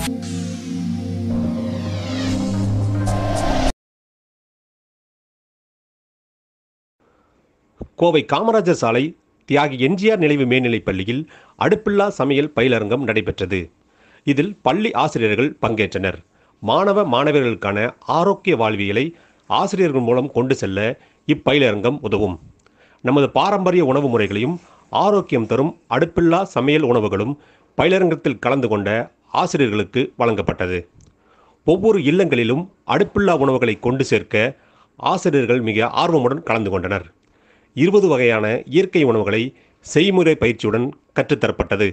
கோவை காமராஜர் சாலை தியாகி எம்ஜிஆர் நினைவு மேல்நிலைப் பள்ளியில் அடுப்பில்லா சமையல் பயிலரங்கம் நடைபெற்றது இதில் பள்ளி ஆசிரியர்கள் பங்கேற்றனர் மாணவ மாணவர்களுக்கான ஆரோக்கிய வாழ்வியலை ஆசிரியர்கள் மூலம் கொண்டு செல்ல இப்பயிலரங்கம் உதவும் நமது பாரம்பரிய உணவு முறைகளையும் ஆரோக்கியம் தரும் அடுப்பில்லா சமையல் உணவுகளும் பயிலரங்கத்தில் கலந்து கொண்ட ஆசிரியர்களுக்கு வழங்கப்பட்டது ஒவ்வொரு இல்லங்களிலும் அடுப்பில்லா உணவுகளை கொண்டு சேர்க்க ஆசிரியர்கள் மிக ஆர்வமுடன் கலந்து கொண்டனர் இருபது வகையான இயற்கை உணவுகளை செய்முறை பயிற்சியுடன் கற்றுத்தரப்பட்டது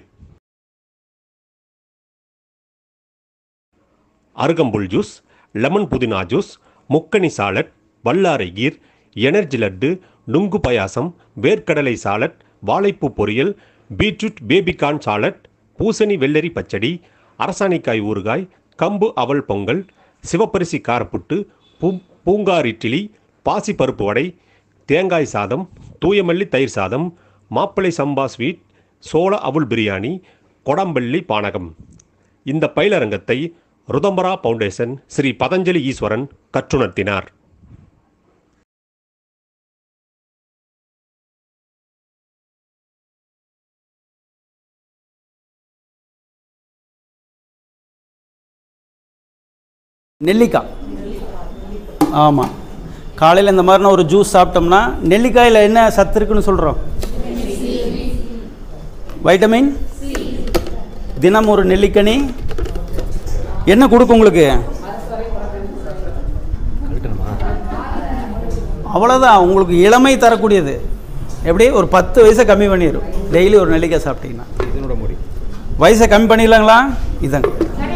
அருகம்புல் ஜூஸ் லெமன் புதினா ஜூஸ் முக்கனி சாலட் வல்லாரை கீர் எனர்ஜி லட்டு நுங்கு பாயாசம் வேர்க்கடலை சாலட் வாழைப்பூ பொரியல் பீட்ரூட் பேபிகார்ன் சாலட் பூசணி வெள்ளரி பச்சடி அரசாணிக்காய் ஊறுகாய் கம்பு அவல் பொங்கல் சிவப்பரிசி காரப்புட்டு பூ பூங்கார் இட்லி பாசிப்பருப்பு வடை தேங்காய் சாதம் தூயமல்லி தயிர் சாதம் மாப்பிளை சம்பா ஸ்வீட் சோள அவுள் பிரியாணி கொடம்பள்ளி பானகம் இந்த பயிலரங்கத்தை ருதம்பரா ஃபவுண்டேஷன் ஸ்ரீ பதஞ்சலி ஈஸ்வரன் கற்றுணர்த்தினார் நெல்லிக்காய் ஆமாம் காலையில் இந்த மாதிரினா ஒரு ஜூஸ் சாப்பிட்டோம்னா நெல்லிக்காயில் என்ன சத்து இருக்குன்னு சொல்கிறோம் வைட்டமின் தினம் ஒரு நெல்லிக்கனி என்ன கொடுக்கும் உங்களுக்கு அவ்வளோதான் உங்களுக்கு இளமை தரக்கூடியது எப்படி ஒரு பத்து வயசை கம்மி பண்ணிடும் டெய்லி ஒரு நெல்லிக்காய் சாப்பிட்டீங்கன்னா இதனோட முடி வயசை கம்மி பண்ணிடலாங்களா இதாங்க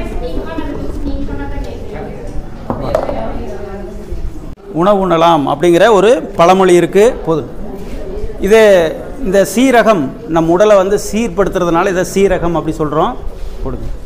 உணவு உண்ணலாம் அப்படிங்கிற ஒரு பழமொழி இருக்குது போதும் இது இந்த சீரகம் நம் உடலை வந்து சீர்படுத்துறதுனால இதை சீரகம் அப்படி சொல்கிறோம் கொடுங்க